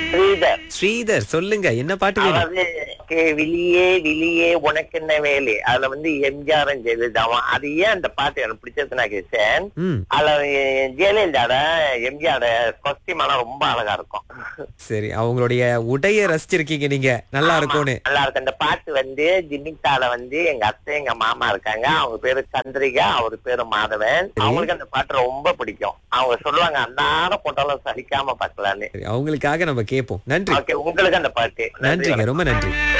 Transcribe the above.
ஸ்ரீதர் ஸ்ரீதர் சொல்லுங்க என்ன பாட்டு வேணும் அதாவது கே, விழியே விழியே உனக்கு என்ன வேலை அதுல வந்து எம்ஜிஆர் ஜெயலலிதாவும் அது ஏன் அந்த பாட்டு எனக்கு பிடிச்சதுன்னா கிருஷ்ணன் ம் அதுல எ- ஜெயலலிதாட எம்ஜிஆர் காஸ்டியூம் எல்லாம் ரொம்ப அழகா இருக்கும் சரி அவங்களுடைய உடைய ரசிச்சிருக்கீங்க நீங்க நல்லா இருக்கும்னு நல்லா இருக்கு அந்த பாட்டு வந்து ஜிமித்தால வந்து எங்க அத்தை எங்க மாமா இருக்காங்க அவங்க பேரு சந்திரிகா அவர் பேரு மாதவன் அவங்களுக்கு அந்த பாட்டு ரொம்ப பிடிக்கும் அவங்க சொல்லுவாங்க அன்னாரம் போட்டாலும் சலிக்காம பார்க்கலான்னு சரி, அவங்களுக்காக நம்ம கேட்போம் நன்றி ஓகே உங்களுக்கு அந்த பாட்டு நன்றி நன்றிங்க ரொம்ப நன்றி